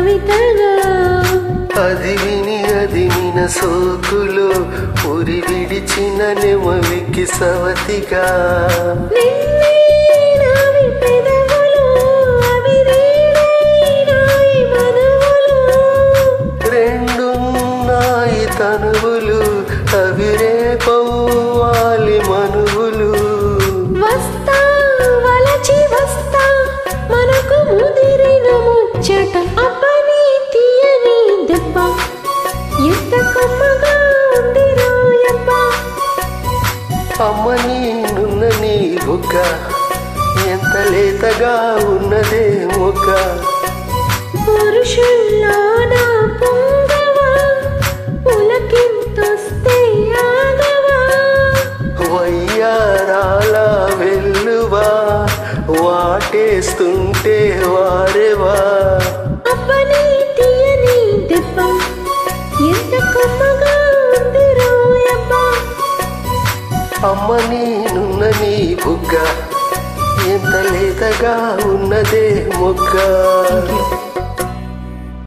కవితగా అది విని అది నిన సోకులో ఉరి విడిచిన నెమలికి సవతిగా నిన్నే నావి పెదవులు అవిరీడై నాయి మనవులు రెండున్నాయి తనువులు అవి రేపవ్వాలి మనువులు వస్తా వలచి వస్తా మనకు ముదిరిన ముచ్చట అప్పని తీయని దెబ్బ ఎంత కమ్మగా ఉంది రోయబ్బ అమ్మ నీ నున్న నీ బుగ్గ ఎంత లేతగా ఉన్నదే మొగ్గ పురుషుల్లో నా పొంగవా పులకింతొస్తే ఆగవా వయ్యారాల వెల్లువా వాటేస్తుంటే వారేవా అప్పని తీయని దెబ్బ ఎంత కమ్మగా ఉంది రోయబ్బ అమ్మ నీ నున్న నీ బుగ్గ ఎంత లేతగా ఉన్నదే మొగ్గ